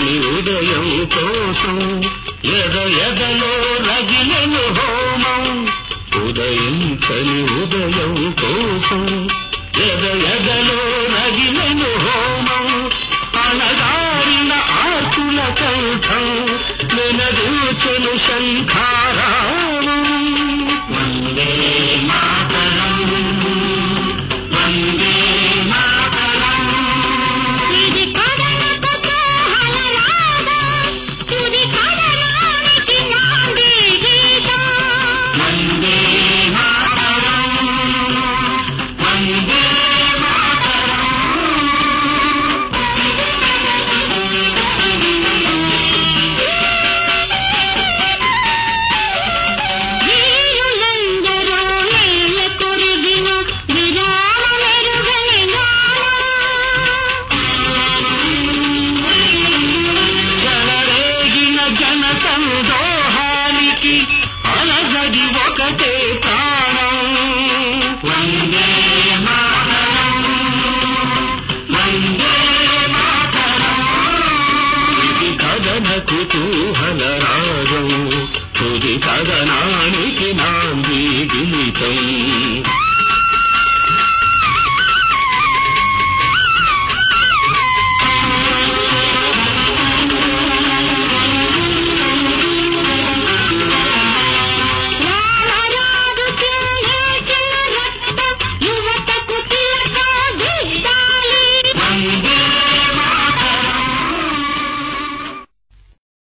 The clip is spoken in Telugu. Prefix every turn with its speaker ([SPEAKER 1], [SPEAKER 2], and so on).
[SPEAKER 1] ఉదయించని ఉదయం కోసం ఎద ఎదలో రగిలను హోమం ఉదయించని ఉదయం కోసం ఎద ఎదలో రగిలను హోమం అనగారిన ఆకుల కంఠం నినదించను శంఖారావం వందే మాతరం వందే మాతరం
[SPEAKER 2] ఇది కథనక కోహల రాగం ఇది కథనానికి నాంది గీతం
[SPEAKER 1] వందే మాతరం వందే మాతరం
[SPEAKER 2] వీరులందరూ నేల కొరిగిన విరామమెరుగని
[SPEAKER 1] జలరేగిన జన సందోహానికి అలగది ఒకటే ప్రాణం వందే మాతరం వందే మాతరం ఇది కథన కుతూహల రాగం తుది కథనానికి నాంది గీతం